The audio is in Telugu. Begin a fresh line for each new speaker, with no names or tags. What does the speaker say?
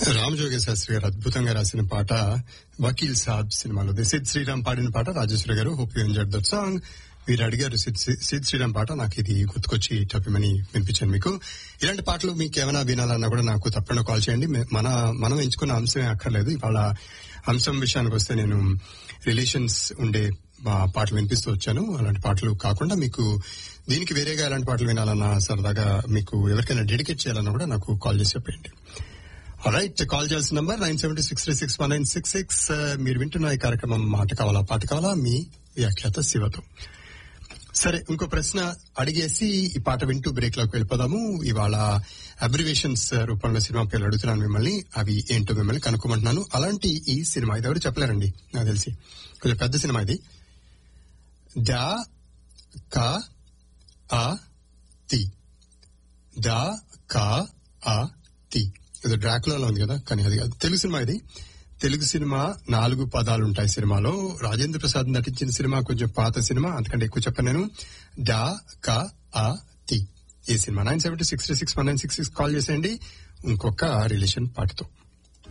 రామజోగి శాస్త్రి గారు అద్భుతంగా రాసిన పాట వకీల్ సాబ్ సినిమాలో ది సిద్ శ్రీరామ్ పాడిన పాట రాజేశ్వరి గారు hope you enjoy that song మీరు అడిగారు సిద్ సిద్ శ్రీరామ్ పాట నాకు ఇది గుర్తుకొచ్చి టప్పిమని వినిపించాను మీకు ఇలాంటి పాటలు మీకు ఏమైనా వినాలన్నా కూడా నాకు తప్పకుండా కాల్ చేయండి మే- మన మనం ఎంచుకున్న అంశమే అక్కర్లేదు ఇవాళ అంశం విషయానికి వస్తే నేను రిలేషన్స్ ఉండే ఆ, పాటలు వినిపిస్తూ వచ్చాను అలాంటి పాటలు కాకుండా మీకు దీనికి వేరేగా ఎలాంటి పాటలు వినాలన్నా సరదాగా మీకు ఎవరికైనా డెడికేట్ చేయాలన్నా కూడా నాకు కాల్ చేసి చెప్పండి రైట్ కాల్ చేయాల్సిన number nine seventy six three six one nine six six మీరు వింటున్న ఈ కార్యక్రమం మాట కావాలా పాట కావాలా మీ వ్యాఖ్యాత శివతో సరే ఇంకో ప్రశ్న అడిగేసి ఈ పాట వింటూ బ్రేక్ లోకి వెళ్ళిపోదాము ఇవాళ అబ్రివేషన్స్ రూపంలో సినిమా పేర్లు అడుగుతున్నాను మిమ్మల్ని అవి ఏంటో మిమ్మల్ని కనుక్కోమంటున్నాను అలాంటి ఈ సినిమా ఇది ఎవరు చెప్పలేరండి నాకు తెలిసి కొంచెం పెద్ద సినిమా ఇది డా కా ఆ తి డా కా ఆ తి ఇది డ్రాకులలో ఉంది కదా కానీ అది కాదు తెలుగు సినిమా ఇది తెలుగు సినిమా నాలుగు పదాలు ఉంటాయి సినిమాలో రాజేంద్ర ప్రసాద్ నటించిన సినిమా కొంచెం పాత సినిమా అంతకంటే ఎక్కువ చెప్పను నేను డా కా ఆ తి ఈ cinema nine seventy six six one nine six six call చేసేయండి ఇంకొక రిలేషన్ పాటతో